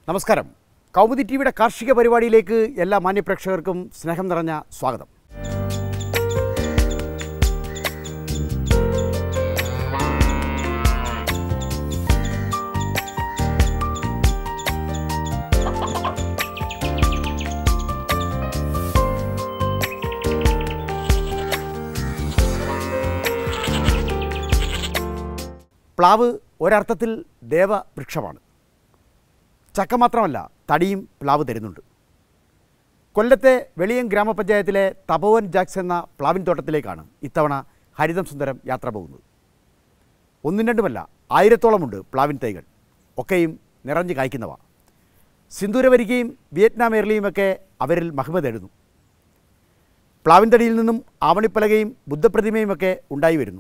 നമസ്കാരം കൗമുദി ടി വിയുടെ കാർഷിക പരിപാടിയിലേക്ക് എല്ലാ മാന്യപ്രേക്ഷകർക്കും സ്നേഹം നിറഞ്ഞ സ്വാഗതം പ്ലാവ് ഒരർത്ഥത്തിൽ ദേവവൃക്ഷമാണ് ചക്ക മാത്രമല്ല തടിയും പ്ലാവ് തരുന്നുണ്ട് കൊല്ലത്തെ വെളിയം ഗ്രാമപഞ്ചായത്തിലെ തപോവൻ ജാക്സ് എന്ന പ്ലാവിൻ തോട്ടത്തിലേക്കാണ് ഇത്തവണ ഹരിതം സുന്ദരം യാത്ര പോകുന്നത് ഒന്നും രണ്ടുമല്ല ആയിരത്തോളമുണ്ട് പ്ലാവിൻ തൈകൾ ഒക്കെയും നിറഞ്ഞു കായ്ക്കുന്നവ സിന്ദൂരവരികയും വിയറ്റ്നാം എയർലിയുമൊക്കെ അവരിൽ മഹിമ തേടുന്നു പ്ലാവിൻ തടിയിൽ നിന്നും ആവണിപ്പലകയും ബുദ്ധപ്രതിമയുമൊക്കെ ഉണ്ടായി വരുന്നു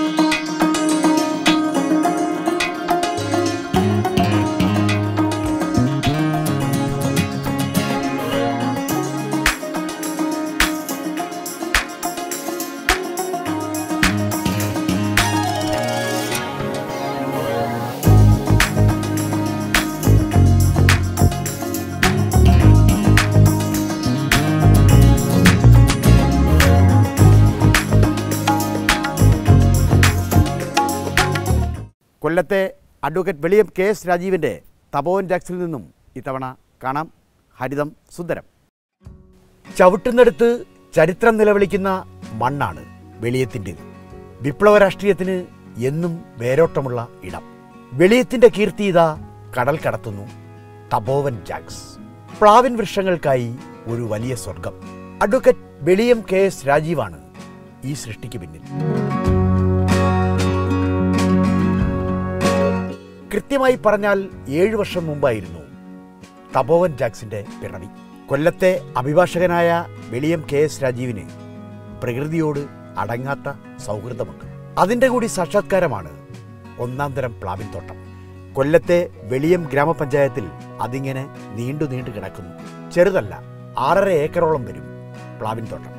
കൊല്ലത്തെ അഡ്വക്കേറ്റ് വെളിയം കെ എസ് രാജീവിൻ്റെ തപോവൻ ജാക്സിൽ നിന്നും ഇത്തവണ കാണാം ഹരിതം സുന്ദരം ചവിട്ടുന്നിടത്ത് ചരിത്രം നിലവിളിക്കുന്ന മണ്ണാണ് വെളിയത്തിൻ്റെത് വിപ്ലവ രാഷ്ട്രീയത്തിന് എന്നും വേരോട്ടമുള്ള ഇടം വെളിയത്തിൻ്റെ കീർത്തി ഇതാ കടൽ കടത്തുന്നു തപോവൻ ജാക്സ് പ്ലാവിൻ വൃക്ഷങ്ങൾക്കായി ഒരു വലിയ സ്വർഗം അഡ്വക്കേറ്റ് വെളിയം കെ എസ് രാജീവാണ് ഈ സൃഷ്ടിക്ക് പിന്നിൽ കൃത്യമായി പറഞ്ഞാൽ ഏഴു വർഷം മുമ്പായിരുന്നു തപോവൻ ജാക്സിന്റെ പിറവി കൊല്ലത്തെ അഭിഭാഷകനായ വെളിയം കെ എസ് രാജീവിന് പ്രകൃതിയോട് അടങ്ങാത്ത സൗഹൃദമുണ്ട് അതിൻ്റെ കൂടി സാക്ഷാത്കാരമാണ് ഒന്നാം തരം പ്ലാവിൻ തോട്ടം കൊല്ലത്തെ വെളിയം ഗ്രാമപഞ്ചായത്തിൽ അതിങ്ങനെ നീണ്ടു നീണ്ടു കിടക്കുന്നു ചെറുതല്ല ആറര ഏക്കറോളം വരും പ്ലാവിൻ തോട്ടം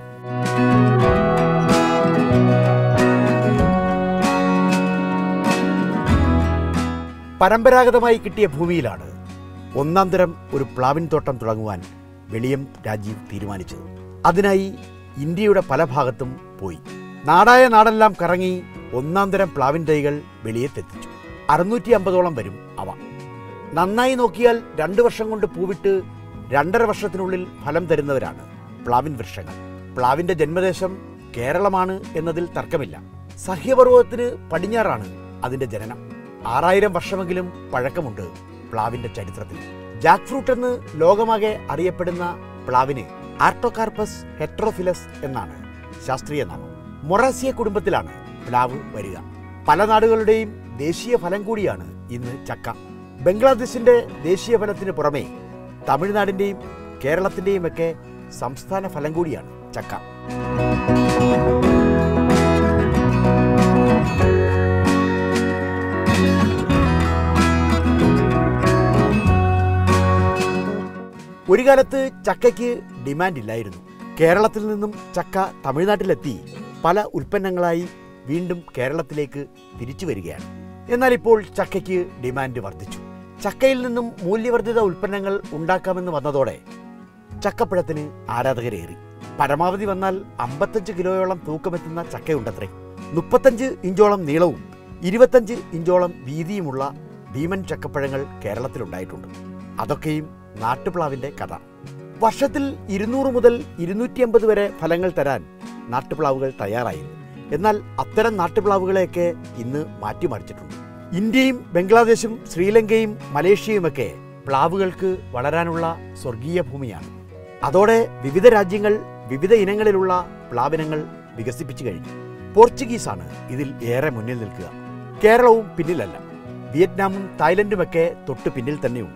പരമ്പരാഗതമായി കിട്ടിയ ഭൂമിയിലാണ് ഒന്നാം തരം ഒരു പ്ലാവിൻ തോട്ടം തുടങ്ങുവാൻ വെളിയം രാജീവ് തീരുമാനിച്ചത് അതിനായി ഇന്ത്യയുടെ പല ഭാഗത്തും പോയി നാടായ നാടെല്ലാം കറങ്ങി ഒന്നാം തരം പ്ലാവിൻ തൈകൾ വെളിയത്തെത്തിച്ചു അറുന്നൂറ്റി അമ്പതോളം വരും അവ നന്നായി നോക്കിയാൽ രണ്ട് വർഷം കൊണ്ട് പൂവിട്ട് രണ്ടര വർഷത്തിനുള്ളിൽ ഫലം തരുന്നവരാണ് പ്ലാവിൻ വൃക്ഷങ്ങൾ പ്ലാവിന്റെ ജന്മദേശം കേരളമാണ് എന്നതിൽ തർക്കമില്ല സഹ്യപർവ്വതത്തിന് പടിഞ്ഞാറാണ് അതിന്റെ ജനനം ആറായിരം വർഷമെങ്കിലും പഴക്കമുണ്ട് പ്ലാവിന്റെ ചരിത്രത്തിൽ ജാക്ക് ഫ്രൂട്ട് എന്ന് ലോകമാകെ അറിയപ്പെടുന്ന പ്ലാവിന് ആർട്ടോകാർപ്പസ് ഹെട്രോഫിലസ് എന്നാണ് ശാസ്ത്രീയ നാമം മൊറാസിയ കുടുംബത്തിലാണ് പ്ലാവ് വരിക പല നാടുകളുടെയും ദേശീയ ഫലം കൂടിയാണ് ഇന്ന് ചക്ക ബംഗ്ലാദേശിന്റെ ദേശീയ ഫലത്തിന് പുറമെ തമിഴ്നാടിന്റെയും കേരളത്തിന്റെയും ഒക്കെ സംസ്ഥാന ഫലം കൂടിയാണ് ചക്ക ഒരു കാലത്ത് ചക്കയ്ക്ക് ഡിമാൻഡ് ഇല്ലായിരുന്നു കേരളത്തിൽ നിന്നും ചക്ക തമിഴ്നാട്ടിലെത്തി പല ഉൽപ്പന്നങ്ങളായി വീണ്ടും കേരളത്തിലേക്ക് തിരിച്ചു വരികയാണ് എന്നാൽ ഇപ്പോൾ ചക്കയ്ക്ക് ഡിമാൻഡ് വർദ്ധിച്ചു ചക്കയിൽ നിന്നും മൂല്യവർദ്ധിത ഉൽപ്പന്നങ്ങൾ ഉണ്ടാക്കാമെന്ന് വന്നതോടെ ചക്കപ്പഴത്തിന് ആരാധകരേറി പരമാവധി വന്നാൽ അമ്പത്തഞ്ച് കിലോയോളം തൂക്കമെത്തുന്ന ചക്കയുണ്ടത്രേ മുപ്പത്തഞ്ച് ഇഞ്ചോളം നീളവും ഇരുപത്തഞ്ച് ഇഞ്ചോളം വീതിയുമുള്ള ഭീമൻ ചക്കപ്പഴങ്ങൾ കേരളത്തിലുണ്ടായിട്ടുണ്ട് അതൊക്കെയും നാട്ടുപ്ലാവിന്റെ കഥ വർഷത്തിൽ ഇരുന്നൂറ് മുതൽ ഇരുന്നൂറ്റി അമ്പത് വരെ ഫലങ്ങൾ തരാൻ നാട്ടുപ്ലാവുകൾ തയ്യാറായിരുന്നു എന്നാൽ അത്തരം നാട്ടുപ്ലാവുകളെയൊക്കെ ഇന്ന് മാറ്റിമറിച്ചിട്ടുണ്ട് ഇന്ത്യയും ബംഗ്ലാദേശും ശ്രീലങ്കയും മലേഷ്യയുമൊക്കെ പ്ലാവുകൾക്ക് വളരാനുള്ള സ്വർഗീയ ഭൂമിയാണ് അതോടെ വിവിധ രാജ്യങ്ങൾ വിവിധ ഇനങ്ങളിലുള്ള പ്ലാവിനങ്ങൾ വികസിപ്പിച്ചു കഴിഞ്ഞു പോർച്ചുഗീസാണ് ഇതിൽ ഏറെ മുന്നിൽ നിൽക്കുക കേരളവും പിന്നിലല്ല വിയറ്റ്നാമും തായ്ലൻഡുമൊക്കെ തൊട്ട് പിന്നിൽ തന്നെയുണ്ട്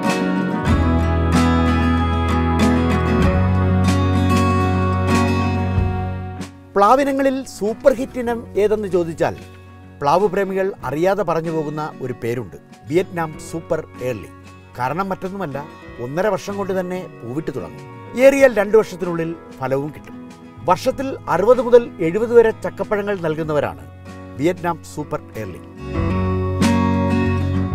പ്ലാവിനങ്ങളിൽ സൂപ്പർ ഹിറ്റ് ഇനം ഏതെന്ന് ചോദിച്ചാൽ പ്ലാവ് പ്രേമികൾ അറിയാതെ പറഞ്ഞു പോകുന്ന ഒരു പേരുണ്ട് വിയറ്റ്നാം സൂപ്പർ ഏർലി കാരണം മറ്റൊന്നുമല്ല ഒന്നര വർഷം കൊണ്ട് തന്നെ പൂവിട്ട് തുടങ്ങും ഏറിയാൽ രണ്ടു വർഷത്തിനുള്ളിൽ ഫലവും കിട്ടും വർഷത്തിൽ അറുപത് മുതൽ എഴുപത് വരെ ചക്കപ്പഴങ്ങൾ നൽകുന്നവരാണ് വിയറ്റ്നാം സൂപ്പർ ഏർലി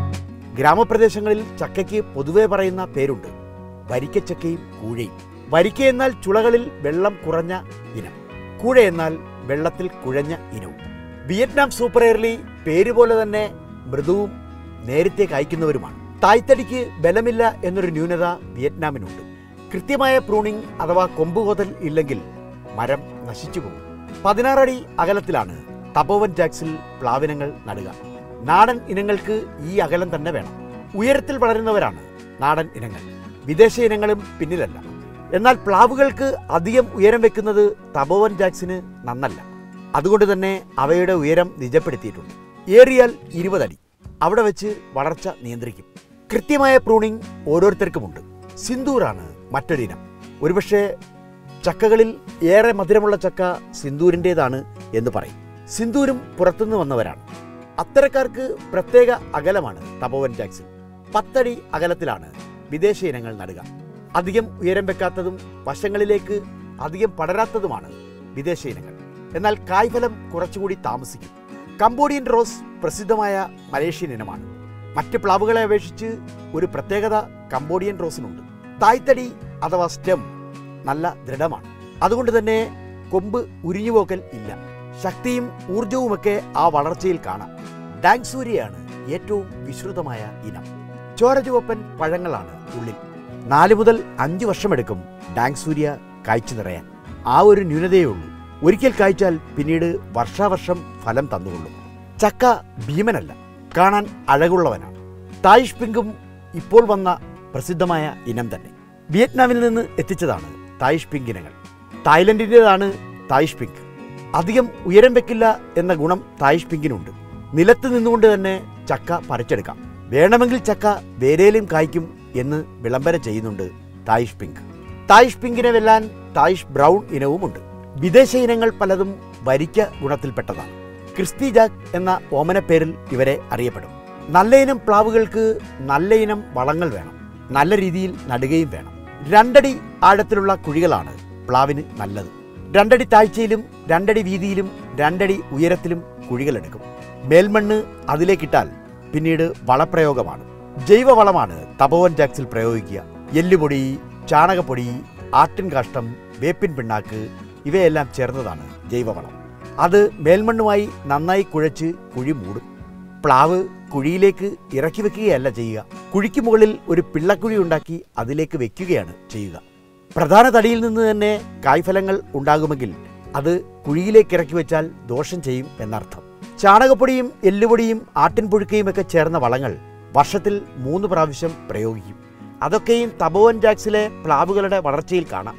ഗ്രാമപ്രദേശങ്ങളിൽ ചക്കയ്ക്ക് പൊതുവെ പറയുന്ന പേരുണ്ട് വരിക്കച്ചക്കയും കൂഴയും വരിക്ക എന്നാൽ ചുളകളിൽ വെള്ളം കുറഞ്ഞ ഇനം കൂഴ എന്നാൽ വെള്ളത്തിൽ കുഴഞ്ഞ ഇനവും വിയറ്റ്നാം സൂപ്പർ എയർലി പേര് പോലെ തന്നെ മൃദുവും നേരത്തെ കായ്ക്കുന്നവരുമാണ് തായ്തടിക്ക് ബലമില്ല എന്നൊരു ന്യൂനത വിയറ്റ്നാമിനുണ്ട് കൃത്യമായ പ്രൂണിംഗ് അഥവാ കൊമ്പുകൊതൽ ഇല്ലെങ്കിൽ മരം നശിച്ചു പോകും പതിനാറടി അകലത്തിലാണ് തപോവൻ ജാക്സിൽ പ്ലാവിനങ്ങൾ നടുക നാടൻ ഇനങ്ങൾക്ക് ഈ അകലം തന്നെ വേണം ഉയരത്തിൽ വളരുന്നവരാണ് നാടൻ ഇനങ്ങൾ വിദേശ ഇനങ്ങളും പിന്നിലല്ല എന്നാൽ പ്ലാവുകൾക്ക് അധികം ഉയരം വെക്കുന്നത് തപോവൻ ജാക്സിന് നന്നല്ല അതുകൊണ്ട് തന്നെ അവയുടെ ഉയരം നിജപ്പെടുത്തിയിട്ടുണ്ട് ഏറിയാൽ ഇരുപതടി അവിടെ വെച്ച് വളർച്ച നിയന്ത്രിക്കും കൃത്യമായ പ്രൂണിംഗ് ഓരോരുത്തർക്കുമുണ്ട് സിന്ദൂറാണ് മറ്റൊരിനം ഒരുപക്ഷെ ചക്കകളിൽ ഏറെ മധുരമുള്ള ചക്ക സിന്ദൂരിൻ്റേതാണ് എന്ന് പറയും സിന്ദൂരും പുറത്തുനിന്ന് വന്നവരാണ് അത്തരക്കാർക്ക് പ്രത്യേക അകലമാണ് തപോവൻ ജാക്സൺ പത്തടി അകലത്തിലാണ് വിദേശ ഇനങ്ങൾ നടുക അധികം ഉയരം വെക്കാത്തതും വശങ്ങളിലേക്ക് അധികം പടരാത്തതുമാണ് വിദേശ ഇനങ്ങൾ എന്നാൽ കായ്ഫലം കുറച്ചുകൂടി താമസിക്കും കംബോഡിയൻ റോസ് പ്രസിദ്ധമായ മലേഷ്യൻ ഇനമാണ് മറ്റ് പ്ലാവുകളെ അപേക്ഷിച്ച് ഒരു പ്രത്യേകത കംബോഡിയൻ റോസിനുണ്ട് തായ്തടി അഥവാ സ്റ്റെം നല്ല ദൃഢമാണ് അതുകൊണ്ട് തന്നെ കൊമ്പ് ഉരിഞ്ഞുപോക്കൽ ഇല്ല ശക്തിയും ഊർജവുമൊക്കെ ആ വളർച്ചയിൽ കാണാം ഡാങ്സൂരിയാണ് ഏറ്റവും വിശ്രുതമായ ഇനം ചോരചുവപ്പൻ പഴങ്ങളാണ് ഉള്ളിൽ നാല് മുതൽ അഞ്ച് വർഷമെടുക്കും ഡാങ്സൂര്യ കായ്ച്ചു നിറയാൻ ആ ഒരു ന്യൂനതയേ ഉള്ളൂ ഒരിക്കൽ കായ്ച്ചാൽ പിന്നീട് വർഷാവർഷം ഫലം തന്നുകൊള്ളും ചക്ക ഭീമനല്ല കാണാൻ അഴകുള്ളവനാണ് തായിഷ് പിങ്കും ഇപ്പോൾ വന്ന പ്രസിദ്ധമായ ഇനം തന്നെ വിയറ്റ്നാമിൽ നിന്ന് എത്തിച്ചതാണ് തായിഷ് പിങ്ക് ഇനങ്ങൾ തായ്ലൻഡിൻ്റെതാണ് തായിഷ് പിങ്ക് അധികം ഉയരം വെക്കില്ല എന്ന ഗുണം തായിഷ് പിങ്കിനുണ്ട് നിലത്ത് നിന്നുകൊണ്ട് തന്നെ ചക്ക പറിച്ചെടുക്കാം വേണമെങ്കിൽ ചക്ക വേരയിലും കായ്ക്കും എന്ന് വിളംബരം ചെയ്യുന്നുണ്ട് തായിഷ് പിങ്ക് തായിഷ് പിങ്കിനെ വെല്ലാൻ തായിഷ് ബ്രൗൺ ഇനവുമുണ്ട് വിദേശ ഇനങ്ങൾ പലതും വരിക്ക ഗുണത്തിൽപ്പെട്ടതാണ് ക്രിസ്തി ജാക്ക് എന്ന ഓമനപ്പേരിൽ ഇവരെ അറിയപ്പെടും നല്ല ഇനം പ്ലാവുകൾക്ക് നല്ല ഇനം വളങ്ങൾ വേണം നല്ല രീതിയിൽ നടുകയും വേണം രണ്ടടി ആഴത്തിലുള്ള കുഴികളാണ് പ്ലാവിന് നല്ലത് രണ്ടടി താഴ്ചയിലും രണ്ടടി വീതിയിലും രണ്ടടി ഉയരത്തിലും കുഴികളെടുക്കും മേൽമണ്ണ് അതിലേക്കിട്ടാൽ പിന്നീട് വളപ്രയോഗമാണ് ജൈവവളമാണ് തപോവൻ ജാക്സിൽ പ്രയോഗിക്കുക എല്ലുപൊടി ചാണകപ്പൊടി ആട്ടിൻ കാഷ്ടം വേപ്പിൻ പിണ്ണാക്ക് ഇവയെല്ലാം ചേർന്നതാണ് ജൈവവളം അത് മേൽമണ്ണുമായി നന്നായി കുഴച്ച് കുഴി മൂടും പ്ലാവ് കുഴിയിലേക്ക് ഇറക്കി വെക്കുകയല്ല ചെയ്യുക കുഴിക്ക് മുകളിൽ ഒരു പിള്ളക്കുഴി ഉണ്ടാക്കി അതിലേക്ക് വെക്കുകയാണ് ചെയ്യുക പ്രധാന തടിയിൽ നിന്ന് തന്നെ കായ്ഫലങ്ങൾ ഉണ്ടാകുമെങ്കിൽ അത് കുഴിയിലേക്ക് ഇറക്കി വെച്ചാൽ ദോഷം ചെയ്യും എന്നർത്ഥം ചാണകപ്പൊടിയും എല്ലുപൊടിയും ആട്ടിൻപുഴുക്കയും ഒക്കെ ചേർന്ന വളങ്ങൾ വർഷത്തിൽ മൂന്ന് പ്രാവശ്യം പ്രയോഗിക്കും അതൊക്കെയും തപോവൻ ജാക്സിലെ പ്ലാവുകളുടെ വളർച്ചയിൽ കാണാം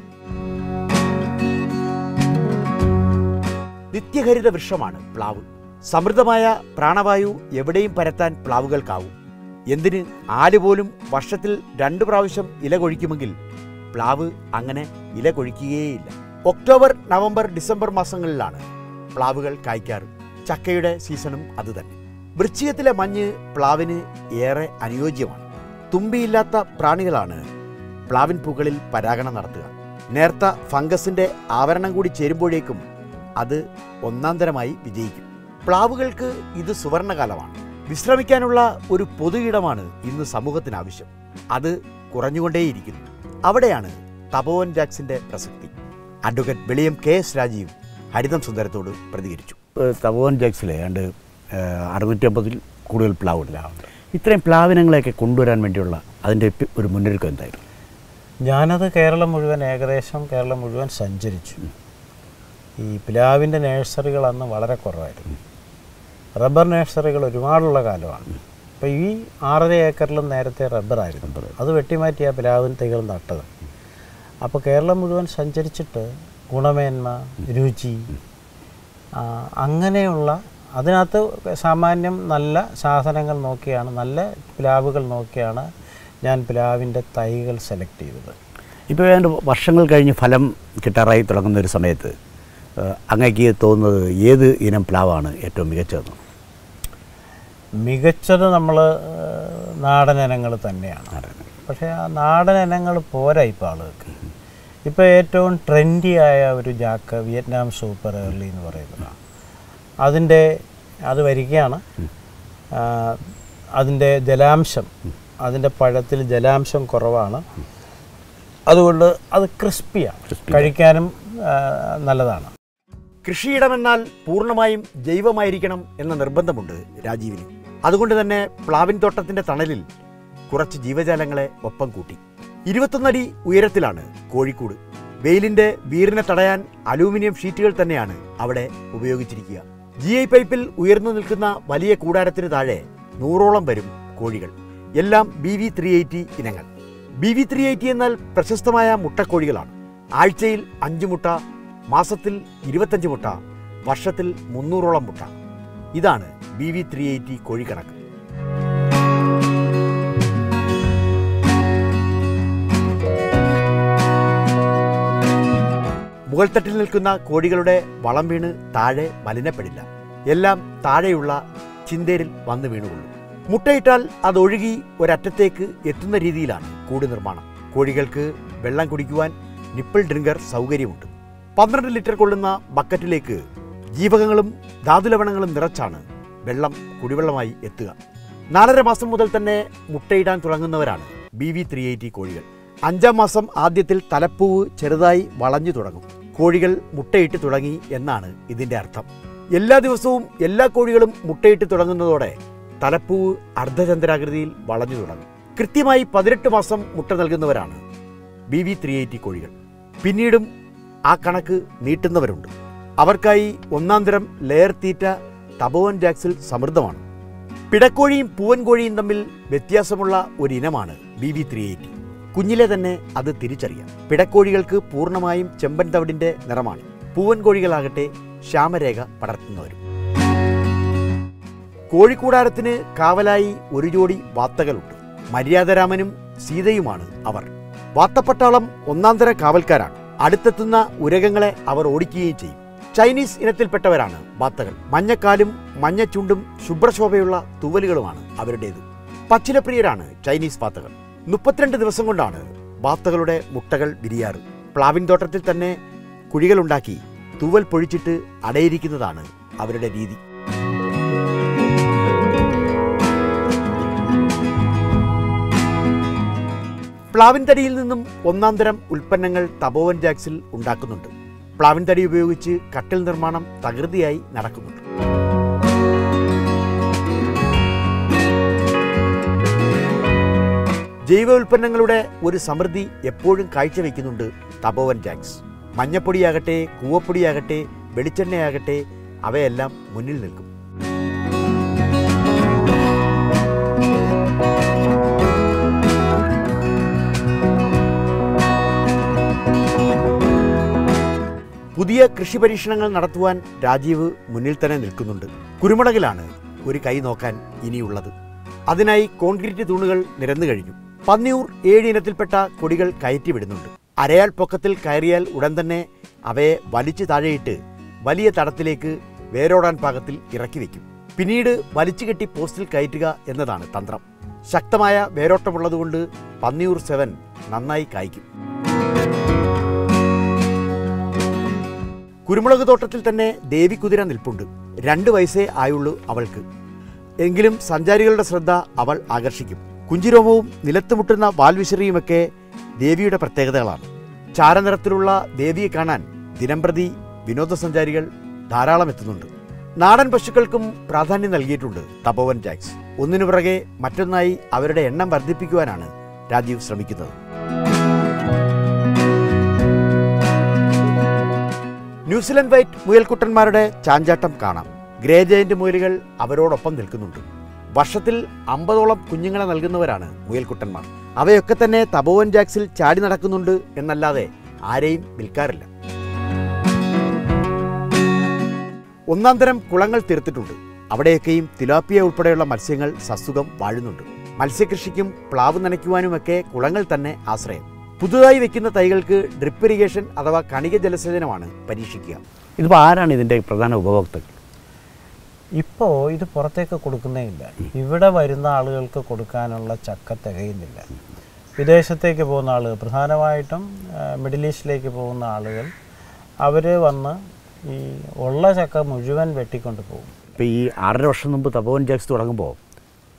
നിത്യഹരിത വൃക്ഷമാണ് പ്ലാവ് സമൃദ്ധമായ പ്രാണവായു എവിടെയും പരത്താൻ പ്ലാവുകൾക്കാവും എന്തിന് ആല് പോലും വർഷത്തിൽ രണ്ടു പ്രാവശ്യം ഇല കൊഴിക്കുമെങ്കിൽ പ്ലാവ് അങ്ങനെ ഇല കൊഴിക്കുകയേയില്ല ഒക്ടോബർ നവംബർ ഡിസംബർ മാസങ്ങളിലാണ് പ്ലാവുകൾ കായ്ക്കാറ് ചക്കയുടെ സീസണും അതുതന്നെ വൃശ്ചികത്തിലെ മഞ്ഞ് പ്ലാവിന് ഏറെ അനുയോജ്യമാണ് തുമ്പിയില്ലാത്ത പ്രാണികളാണ് പ്ലാവിൻ പൂക്കളിൽ പരാഗണം നടത്തുക നേർത്ത ഫംഗസിന്റെ ആവരണം കൂടി ചേരുമ്പോഴേക്കും അത് ഒന്നാം തരമായി വിജയിക്കും പ്ലാവുകൾക്ക് ഇത് സുവർണകാലമാണ് വിശ്രമിക്കാനുള്ള ഒരു പൊതു ഇടമാണ് ഇന്ന് സമൂഹത്തിന് ആവശ്യം അത് കുറഞ്ഞുകൊണ്ടേയിരിക്കുന്നു അവിടെയാണ് തപോവൻ ജാക്സിന്റെ പ്രസക്തി advocate Veliyam K S Rajeev ഹരിതം സുന്ദരത്തോട് പ്രതികരിച്ചു തപോവൻ ജാക്സിലെ ഏതാണ്ട് അറുന്നൂറ്റമ്പതിൽ കൂടുതൽ പ്ലാവുണ്ട് ഇത്രയും പ്ലാവിനങ്ങളെയൊക്കെ കൊണ്ടുവരാൻ വേണ്ടിയുള്ള അതിൻ്റെ പി- ഒരു മുന്നൊരുക്കം എന്തായിരുന്നു ഞാനത് കേരളം മുഴുവൻ ഏകദേശം കേരളം മുഴുവൻ സഞ്ചരിച്ചു ഈ പ്ലാവിൻ്റെ നേഴ്സറികൾ അന്ന് വളരെ കുറവായിരുന്നു റബ്ബർ നേഴ്സറികൾ ഒരുപാടുള്ള കാലമാണ് അപ്പോൾ ഈ ആറര ഏക്കറിലും നേരത്തെ റബ്ബറായിരുന്നു അത് വെട്ടിമാറ്റി ആ പ്ലാവിൻ തൈകൾ നട്ടത് അപ്പോൾ കേരളം മുഴുവൻ സഞ്ചരിച്ചിട്ട് ഗുണമേന്മ രുചി ആ, അങ്ങനെയുള്ള അതിനകത്ത് സാമാന്യം നല്ല സാധനങ്ങൾ നോക്കിയാണ് നല്ല പ്ലാവുകൾ നോക്കിയാണ് ഞാൻ പ്ലാവിൻ്റെ തൈകൾ സെലക്ട് ചെയ്തത് ഇപ്പോൾ ഏതാണ്ട് വർഷങ്ങൾ കഴിഞ്ഞ് ഫലം കിട്ടാറായി തുടങ്ങുന്ന ഒരു സമയത്ത് ഏഹ്, അങ്ങേക്ക് തോന്നുന്നത് ഏത് ഇനം പ്ലാവാണ് ഏറ്റവും മികച്ചതെന്ന് മികച്ചത് നമ്മൾ നാടൻ ഇനങ്ങൾ തന്നെയാണ് പക്ഷേ ആ നാടൻ ഇനങ്ങൾ പോരാ ഇപ്പോൾ ആളുകൾക്ക് ഇപ്പോൾ ഏറ്റവും ട്രെൻഡി ആയ ഒരു ജാക്ക് വിയറ്റ്നാം സൂപ്പർ ഏർലി എന്ന് പറയുന്നതാണ് അതിൻ്റെ അത് വരികയാണ് ആ, അതിൻ്റെ ജലാംശം അതിൻ്റെ പഴത്തിൽ ജലാംശം കുറവാണ് അതുകൊണ്ട് അത് ക്രിസ്പിയാണ് കഴിക്കാനും ആ, നല്ലതാണ് കൃഷിയിടമെന്നാൽ പൂർണ്ണമായും ജൈവമായിരിക്കണം എന്ന നിർബന്ധമുണ്ട് രാജീവിന് അതുകൊണ്ട് തന്നെ പ്ലാവിൻ തോട്ടത്തിന്റെ തണലിൽ കുറച്ച് ജീവജാലങ്ങളെ ഒപ്പം കൂട്ടി ഇരുപത്തൊന്നടി ഉയരത്തിലാണ് കോഴിക്കൂട് വെയിലിന്റെ വീറിനെ തടയാൻ അലൂമിനിയം ഷീറ്റുകൾ തന്നെയാണ് അവിടെ ഉപയോഗിച്ചിരിക്കുക ജി ഐ പൈപ്പിൽ ഉയർന്നു നിൽക്കുന്ന വലിയ കൂടാരത്തിന് താഴെ നൂറോളം വരും കോഴികൾ എല്ലാം ബി വി ത്രീ എയ്റ്റി ഇനങ്ങൾ ബി വി ത്രീ എയ്റ്റി എന്നാൽ പ്രശസ്തമായ മുട്ടക്കോഴികളാണ് ആഴ്ചയിൽ അഞ്ച് മുട്ട മാസത്തിൽ ഇരുപത്തഞ്ച് മുട്ട വർഷത്തിൽ മുന്നൂറോളം മുട്ട ഇതാണ് ബി വി ത്രീ എയ്റ്റി കോഴിക്കണക്ക് മുകൾത്തട്ടിൽ നിൽക്കുന്ന കോഴികളുടെ വളം വീണ് താഴെ മലിനപ്പെടില്ല എല്ലാം താഴെയുള്ള ചിന്തേരിൽ വന്നു വീണുകൊള്ളും മുട്ടയിട്ടാൽ അതൊഴുകി ഒരറ്റത്തേക്ക് എത്തുന്ന രീതിയിലാണ് കൂട് നിർമ്മാണം കോഴികൾക്ക് വെള്ളം കുടിക്കുവാൻ നിപ്പിൾ ഡ്രിങ്കർ സൗകര്യമുണ്ട് പന്ത്രണ്ട് ലിറ്റർ കൊള്ളുന്ന ബക്കറ്റിലേക്ക് ജീവകങ്ങളും ധാതുലവണങ്ങളും നിറച്ചാണ് വെള്ളം കുടിവെള്ളമായി എത്തുക നാലര മാസം മുതൽ തന്നെ മുട്ടയിടാൻ തുടങ്ങുന്നവരാണ് ബി വി ത്രീ എയ്റ്റി കോഴികൾ അഞ്ചാം മാസം ആദ്യത്തിൽ തലപ്പൂവ് ചെറുതായി വളഞ്ഞു തുടങ്ങും കോഴികൾ മുട്ടയിട്ട് തുടങ്ങി എന്നാണ് ഇതിന്റെ അർത്ഥം എല്ലാ ദിവസവും എല്ലാ കോഴികളും മുട്ടയിട്ട് തുടങ്ങുന്നതോടെ തലപ്പൂവ് അർദ്ധചന്ദ്രാകൃതിയിൽ വളഞ്ഞു തുടങ്ങും കൃത്യമായി പതിനെട്ട് മാസം മുട്ട നൽകുന്നവരാണ് ബി വി ത്രീ എയ്റ്റി കോഴികൾ പിന്നീടും ആ കണക്ക് നീട്ടുന്നവരുണ്ട് അവർക്കായി ഒന്നാം തരം ലെയർ തീറ്റ തപോവൻ ജാക്സിൽ സമൃദ്ധമാണ് പിടക്കോഴിയും പൂവൻ കോഴിയും തമ്മിൽ വ്യത്യാസമുള്ള ഒരു ഇനമാണ് ബി വി ത്രീ എയ്റ്റി കുഞ്ഞിലെ തന്നെ അത് തിരിച്ചറിയാം പിടക്കോഴികൾക്ക് പൂർണ്ണമായും ചെമ്പൻ തവിടിന്റെ നിറമാണ് പൂവൻ കോഴികളാകട്ടെ ശ്യാമരേഖ പടർത്തുന്നവരും കോഴിക്കൂടാരത്തിന് കാവലായി ഒരു ജോഡി വാത്തകളുണ്ട് മര്യാദരാമനും സീതയുമാണ് അവർ വാത്തപ്പട്ടാളം ഒന്നാന്തര കാവൽക്കാരാണ് അടുത്തെത്തുന്ന ഉരകങ്ങളെ അവർ ഓടിക്കുകയും ചെയ്യും ചൈനീസ് ഇനത്തിൽപ്പെട്ടവരാണ് വാത്തകൾ മഞ്ഞക്കാലും മഞ്ഞച്ചുണ്ടും ശുഭ്രശോഭയുള്ള തൂവലുകളുമാണ് അവരുടേത് പച്ചിലപ്രിയരാണ് ചൈനീസ് വാത്തകൾ മുപ്പത്തിരണ്ട് ദിവസം കൊണ്ടാണ് വാത്തകളുടെ മുട്ടകൾ വിരിയാറ് പ്ലാവിൻ തോട്ടത്തിൽ തന്നെ കുഴികളുണ്ടാക്കി തൂവൽ പൊഴിച്ചിട്ട് അടയിരിക്കുന്നതാണ് അവരുടെ രീതി പ്ലാവിൻ തടിയിൽ നിന്നും ഒന്നാം തരം ഉൽപ്പന്നങ്ങൾ തപോവൻ ജാക്സിൽ ഉണ്ടാക്കുന്നുണ്ട് പ്ലാവിൻ തടി ഉപയോഗിച്ച് കട്ടിൽ നിർമ്മാണം തകൃതിയായി നടക്കുന്നുണ്ട് ജൈവ ഉൽപ്പന്നങ്ങളുടെ ഒരു സമൃദ്ധി എപ്പോഴും കാഴ്ചവെക്കുന്നുണ്ട് തപോവൻ ജാക്സ് മഞ്ഞപ്പൊടിയാകട്ടെ കൂവപ്പൊടിയാകട്ടെ വെളിച്ചെണ്ണയാകട്ടെ അവയെല്ലാം മുന്നിൽ നിൽക്കും പുതിയ കൃഷി പരീക്ഷണങ്ങൾ നടത്തുവാൻ രാജീവ് മുന്നിൽ തന്നെ നിൽക്കുന്നുണ്ട് കുരുമുളകിലാണ് ഒരു കൈ നോക്കാൻ ഇനിയുള്ളത് അതിനായി കോൺക്രീറ്റ് തൂണുകൾ നിരന്നു കഴിഞ്ഞു പന്നിയൂർ ഏഴ് ഇനത്തിൽപ്പെട്ട കൊടികൾ കയറ്റി വിടുന്നുണ്ട് അരയാൽ പൊക്കത്തിൽ കയറിയാൽ ഉടൻ തന്നെ അവയെ വലിച്ചു താഴെയിട്ട് വലിയ തടത്തിലേക്ക് വേരോടാൻ പാകത്തിൽ ഇറക്കി വെക്കും പിന്നീട് വലിച്ചു കെട്ടി പോസ്റ്റിൽ കയറ്റുക എന്നതാണ് തന്ത്രം ശക്തമായ വേരോട്ടമുള്ളതുകൊണ്ട് പന്നിയൂർ സെവൻ നന്നായി കായ്ക്കും കുരുമുളക് തോട്ടത്തിൽ തന്നെ ദേവി കുതിര നിൽപ്പുണ്ട് രണ്ട് വയസ്സേ ആയുള്ളൂ അവൾക്ക് എങ്കിലും സഞ്ചാരികളുടെ ശ്രദ്ധ അവൾ ആകർഷിക്കും കുഞ്ചിരോമവും നിലത്ത് മുട്ടുന്ന വാൽവിശറിയുമൊക്കെ ദേവിയുടെ പ്രത്യേകതകളാണ് ചാരനിറത്തിലുള്ള ദേവിയെ കാണാൻ ദിനംപ്രതി വിനോദസഞ്ചാരികൾ ധാരാളം എത്തുന്നുണ്ട് നാടൻ പശുക്കൾക്കും പ്രാധാന്യം നൽകിയിട്ടുണ്ട് തപോവൻ ജാക്സ് ഒന്നിനു പുറകെ മറ്റൊന്നായി അവരുടെ എണ്ണം വർദ്ധിപ്പിക്കുവാനാണ് രാജീവ് ശ്രമിക്കുന്നത് ന്യൂസിലൻഡ് വൈറ്റ് മുയൽക്കുട്ടന്മാരുടെ ചാഞ്ചാട്ടം കാണാം ഗ്രേ ജയന്റ് മുയലുകൾ അവരോടൊപ്പം നിൽക്കുന്നുണ്ട് വർഷത്തിൽ അമ്പതോളം കുഞ്ഞുങ്ങളെ നൽകുന്നവരാണ് മുയൽക്കുട്ടന്മാർ അവയൊക്കെ തന്നെ തപോവൻ ജാക്സിൽ ചാടി നടക്കുന്നുണ്ട് എന്നല്ലാതെ ആരെയും വിൽക്കാറില്ല ഒന്നാം തരം കുളങ്ങൾ തീർത്തിട്ടുണ്ട് അവിടെയൊക്കെയും തിലാപ്പിയ ഉൾപ്പെടെയുള്ള മത്സ്യങ്ങൾ സസുഖം വാഴുന്നുണ്ട് മത്സ്യകൃഷിക്കും പ്ലാവ് നനയ്ക്കുവാനുമൊക്കെ കുളങ്ങൾ തന്നെ ആശ്രയം പുതുതായി വെക്കുന്ന തൈകൾക്ക് ഡ്രിപ്പ് ഇറിഗേഷൻ അഥവാ കണിക ജലസേചനമാണ് പരീക്ഷിക്കുക ഇതിപ്പോൾ ആരാണ് ഇതിൻ്റെ പ്രധാന ഉപഭോക്താക്കൾ ഇപ്പോൾ ഇത് പുറത്തേക്ക് കൊടുക്കുന്നേ ഇല്ല ഇവിടെ വരുന്ന ആളുകൾക്ക് കൊടുക്കാനുള്ള ചക്ക തികയുന്നില്ല വിദേശത്തേക്ക് പോകുന്ന ആളുകൾ പ്രധാനമായിട്ടും ആ, മിഡിൽ ഈസ്റ്റിലേക്ക് പോകുന്ന ആളുകൾ അവർ വന്ന് ഈ ഉള്ള ചക്ക മുഴുവൻ വെട്ടിക്കൊണ്ട് പോകും ഇപ്പോൾ ഈ ആറര വർഷം മുമ്പ് തപോവൻ ജാക്സ് തുടങ്ങുമ്പോൾ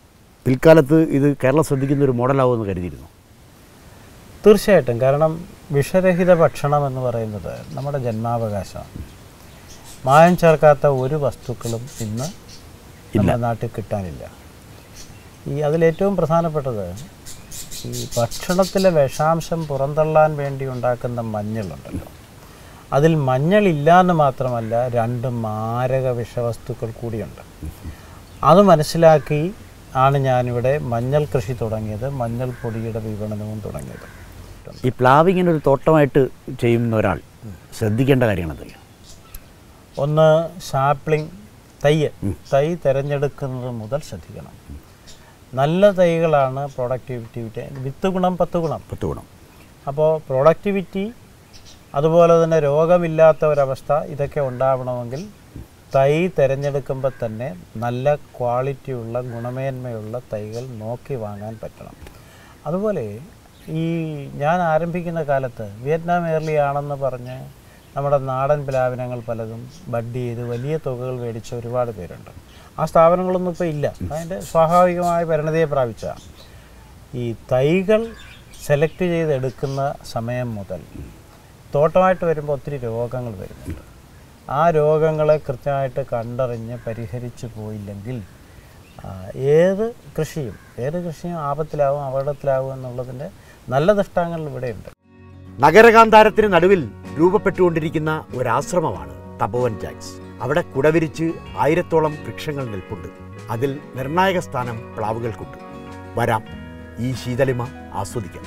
പിൽക്കാലത്ത് ഇത് കേരളം ശ്രദ്ധിക്കുന്ന ഒരു മോഡലാവുമെന്ന് കരുതിയിരുന്നു തീർച്ചയായിട്ടും കാരണം വിഷരഹിത ഭക്ഷണം എന്ന് പറയുന്നത് നമ്മുടെ ജന്മാവകാശമാണ് മായം ചേർക്കാത്ത ഒരു വസ്തുക്കളും ഇന്ന് നമ്മുടെ നാട്ടിൽ കിട്ടാനില്ല ഈ അതിലേറ്റവും പ്രധാനപ്പെട്ടത് ഈ ഭക്ഷണത്തിലെ വിഷാംശം പുറന്തള്ളാൻ വേണ്ടി ഉണ്ടാക്കുന്ന മഞ്ഞളുണ്ടല്ലോ അതിൽ മഞ്ഞളില്ല എന്ന് മാത്രമല്ല രണ്ട് മാരക വിഷവസ്തുക്കൾ കൂടിയുണ്ട് അത് മനസ്സിലാക്കി ആണ് ഞാനിവിടെ മഞ്ഞൾ കൃഷി തുടങ്ങിയത് മഞ്ഞൾ പൊടിയുടെ വിപണനവും തുടങ്ങിയത് ഈ പ്ലാവ് ഇങ്ങനെ ഒരു തോട്ടമായിട്ട് ചെയ്യുന്ന ഒരാൾ ശ്രദ്ധിക്കേണ്ട കാര്യങ്ങൾ എന്തൊക്കെയാണ് ഒന്ന് സാപ്ലിംഗ് തൈയ് തൈ തിരഞ്ഞെടുക്കുന്നത് മുതൽ ശ്രദ്ധിക്കണം നല്ല തൈകളാണ് പ്രൊഡക്ടിവിറ്റി വിത്ത് ഗുണം പത്ത് ഗുണം പത്ത് ഗുണം അപ്പോൾ പ്രൊഡക്ടിവിറ്റി അതുപോലെ തന്നെ രോഗമില്ലാത്ത ഒരവസ്ഥ ഇതൊക്കെ ഉണ്ടാവണമെങ്കിൽ തൈ തിരഞ്ഞെടുക്കുമ്പോൾ തന്നെ നല്ല ക്വാളിറ്റിയുള്ള ഗുണമേന്മയുള്ള തൈകൾ നോക്കി വാങ്ങാൻ പറ്റണം അതുപോലെ ഈ ഞാൻ ആരംഭിക്കുന്ന കാലത്ത് വിയറ്റ്നാം എയർലി ആണെന്ന് പറഞ്ഞ് നമ്മുടെ നാടൻ പ്ലാവിനങ്ങൾ പലതും ബഡ് ചെയ്ത് വലിയ തുകകൾ മേടിച്ച ഒരുപാട് പേരുണ്ട് ആ സ്ഥാപനങ്ങളൊന്നും ഇപ്പോൾ ഇല്ല അതിൻ്റെ സ്വാഭാവികമായ പരിണതിയെ പ്രാപിച്ച ഈ തൈകൾ സെലക്ട് ചെയ്തെടുക്കുന്ന സമയം മുതൽ തോട്ടമായിട്ട് വരുമ്പോൾ ഒത്തിരി രോഗങ്ങൾ വരുന്നുണ്ട് ആ രോഗങ്ങളെ കൃത്യമായിട്ട് കണ്ടറിഞ്ഞ് പരിഹരിച്ചു പോയില്ലെങ്കിൽ ആ, ഏത് കൃഷിയും ഏത് കൃഷിയും ആപത്തിലാവും അപകടത്തിലാവും എന്നുള്ളതിൻ്റെ നല്ല ദൃഷ്ടാങ്ങൾ ഇവിടെയുണ്ട് നഗരകാന്താരത്തിന് നടുവിൽ രൂപപ്പെട്ടുകൊണ്ടിരിക്കുന്ന ഒരാശ്രമമാണ് തപോവൻ ജാക്സ് അവിടെ കുടവിരിച്ച് ആയിരത്തോളം വൃക്ഷങ്ങൾ നിൽപ്പുണ്ട് അതിൽ നിർണായക സ്ഥാനം പ്ലാവുകൾക്കുണ്ട് വരാം ഈ ശീതളിമ ആസ്വദിക്കാം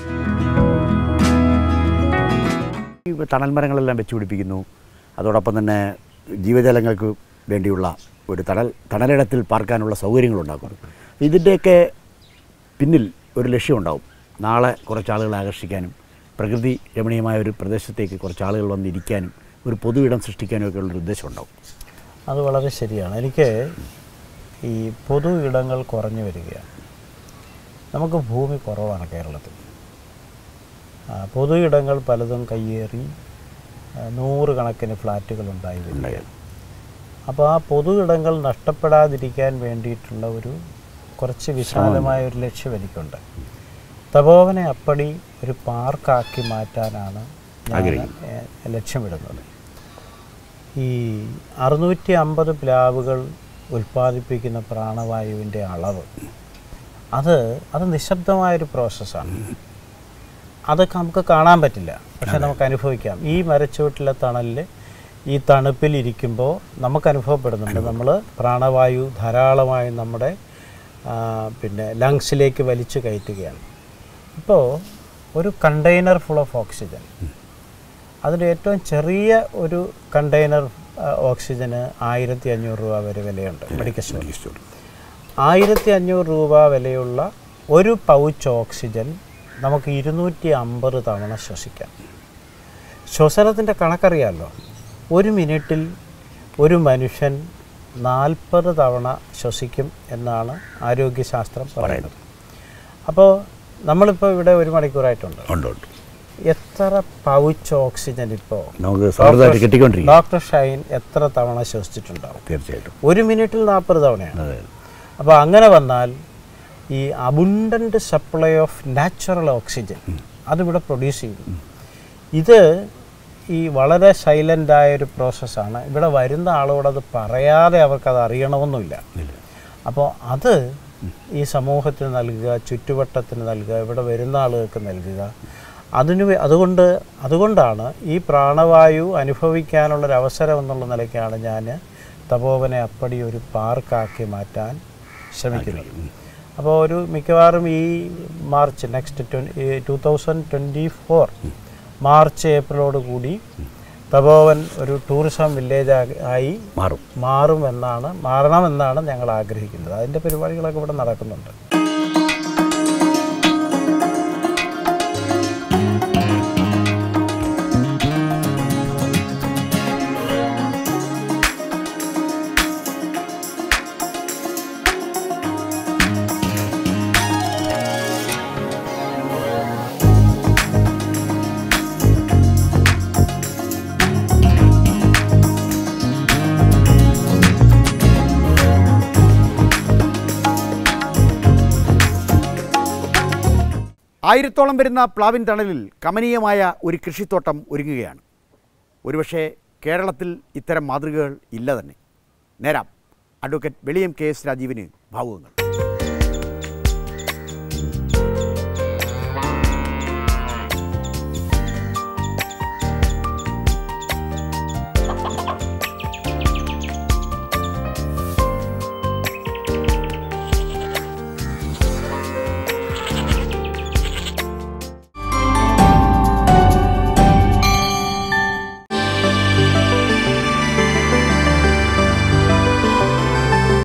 ഈ തണൽ മരങ്ങളെല്ലാം വെച്ച് പിടിപ്പിക്കുന്നു അതോടൊപ്പം തന്നെ ജീവജാലങ്ങൾക്ക് വേണ്ടിയുള്ള ഒരു തണൽ തണലിടത്തിൽ പാർക്കാനുള്ള സൗകര്യങ്ങളുണ്ടാക്കുന്നു ഇതിൻ്റെയൊക്കെ പിന്നിൽ ഒരു ലക്ഷ്യമുണ്ടാവും നാളെ കുറച്ച് ആളുകളെ ആകർഷിക്കാനും പ്രകൃതി രമണീയമായ ഒരു പ്രദേശത്തേക്ക് കുറച്ച് ആളുകൾ വന്നിരിക്കാനും ഒരു പൊതു ഇടം സൃഷ്ടിക്കാനും ഒക്കെ ഉള്ളൊരു ഉദ്ദേശം ഉണ്ടാവും അത് വളരെ ശരിയാണ് എനിക്ക് ഈ പൊതു ഇടങ്ങൾ കുറഞ്ഞു വരികയാണ് നമുക്ക് ഭൂമി കുറവാണ് കേരളത്തിൽ ആ, പൊതു ഇടങ്ങൾ പലതും കയ്യേറി ആ, നൂറുകണക്കിന് ഫ്ലാറ്റുകൾ ഉണ്ടായി വരികയാണ് അപ്പോൾ ആ പൊതു ഇടങ്ങൾ നഷ്ടപ്പെടാതിരിക്കാൻ വേണ്ടിയിട്ടുള്ള ഒരു കുറച്ച് വിശാലമായ ഒരു ലക്ഷ്യം എനിക്കുണ്ട് തപോവനെ അപ്പടി ഒരു പാർക്കാക്കി മാറ്റാനാണ് ഞാൻ ഏ, ലക്ഷ്യമിടുന്നത് ഈ അറുന്നൂറ്റി അമ്പത് പ്ലാവുകൾ ഉൽപ്പാദിപ്പിക്കുന്ന പ്രാണവായുവിൻ്റെ അളവ് അത് അത് നിശബ്ദമായൊരു പ്രോസസ്സാണ് അതൊക്കെ നമുക്ക് കാണാൻ പറ്റില്ല പക്ഷെ നമുക്ക് അനുഭവിക്കാം ഈ മരച്ചുവട്ടിലെ തണലിൽ ഈ തണുപ്പിൽ ഇരിക്കുമ്പോൾ നമുക്ക് അനുഭവപ്പെടുന്നുണ്ട് നമ്മൾ പ്രാണവായു ധാരാളമായി നമ്മുടെ ആ, പിന്നെ ലങ്സിലേക്ക് വലിച്ചു കയറ്റുകയാണ് ഇപ്പോൾ ഒരു കണ്ടെയ്നർ ഫുൾ ഓഫ് ഓക്സിജൻ അതിൻ്റെ ഏറ്റവും ചെറിയ ഒരു കണ്ടെയ്നർ ആ, ഓക്സിജന് ആയിരത്തി അഞ്ഞൂറ് രൂപ വരെ വിലയുണ്ട് മെഡിക്കൽ സ്റ്റോർ ആയിരത്തി അഞ്ഞൂറ് രൂപ വിലയുള്ള ഒരു പൗച്ച് ഓക്സിജൻ നമുക്ക് ഇരുന്നൂറ്റി അമ്പത് തവണ ശ്വസിക്കാം ശ്വസനത്തിൻ്റെ കണക്കറിയാമല്ലോ ഒരു മിനിറ്റിൽ ഒരു മനുഷ്യൻ നാൽപ്പത് തവണ ശ്വസിക്കും എന്നാണ് ആരോഗ്യശാസ്ത്രം പറയുന്നത് അപ്പോൾ നമ്മളിപ്പോൾ ഇവിടെ ഒരു മണിക്കൂറായിട്ടുണ്ട് ഉണ്ട് ഉണ്ട് എത്ര പൗച്ച് ഓക്സിജൻ ഇപ്പോൾ നമുക്ക് സൗഹൃദമായിട്ട് കിട്ടിക്കൊണ്ടിരിക്കും ഡോക്ടർ ഷൈൻ എത്ര തവണ ശ്വസിച്ചിട്ടുണ്ടാവും തീർച്ചയായിട്ടും ഒരു മിനിറ്റിൽ നാൽപ്പത് തവണയാണ് അതെ അപ്പോൾ അങ്ങനെ വന്നാൽ ഈ abundant supply of natural oxygen അതിവിടെ പ്രൊഡ്യൂസ് ചെയ്യുന്നു ഇത് ഈ വളരെ സൈലൻ്റ് ആയ ഒരു പ്രോസസ്സാണ് ഇവിടെ വരുന്ന ആളോട് അത് പറയാതെ അവർക്കത് അറിയണമെന്നില്ല അപ്പോൾ അത് ഈ സമൂഹത്തിന് നൽകുക ചുറ്റുവട്ടത്തിന് നൽകുക ഇവിടെ വരുന്ന ആളുകൾക്ക് നൽകുക അതിന് വേ- അതുകൊണ്ട് അതുകൊണ്ടാണ് ഈ പ്രാണവായു അനുഭവിക്കാനുള്ളൊരു അവസരം എന്നുള്ള നിലയ്ക്കാണ് ഞാൻ തപോവനെ അപ്പടി ഒരു പാർക്കാക്കി മാറ്റാൻ ശ്രമിക്കുന്നത് അപ്പോൾ ഒരു മിക്കവാറും ഈ March next twenty two thousand twenty four March ഏപ്രിലോട് കൂടി തപോവൻ ഒരു ടൂറിസം വില്ലേജ് ആയി മാറും മാറുമെന്നാണ് മാറണമെന്നാണ് ഞങ്ങൾ ആഗ്രഹിക്കുന്നത് അതിൻ്റെ പരിപാടികളൊക്കെ ഇവിടെ നടക്കുന്നുണ്ട് ആയിരത്തോളം വരുന്ന പ്ലാവിൻ തണലിൽ കമനീയമായ ഒരു കൃഷിത്തോട്ടം ഒരുങ്ങുകയാണ് ഒരുപക്ഷെ കേരളത്തിൽ ഇത്തരം മാതൃകകൾ ഇല്ല തന്നെ നേരാം അഡ്വക്കേറ്റ് വെളിയം കെ എസ് രാജീവിന് ഭാവുകങ്ങൾ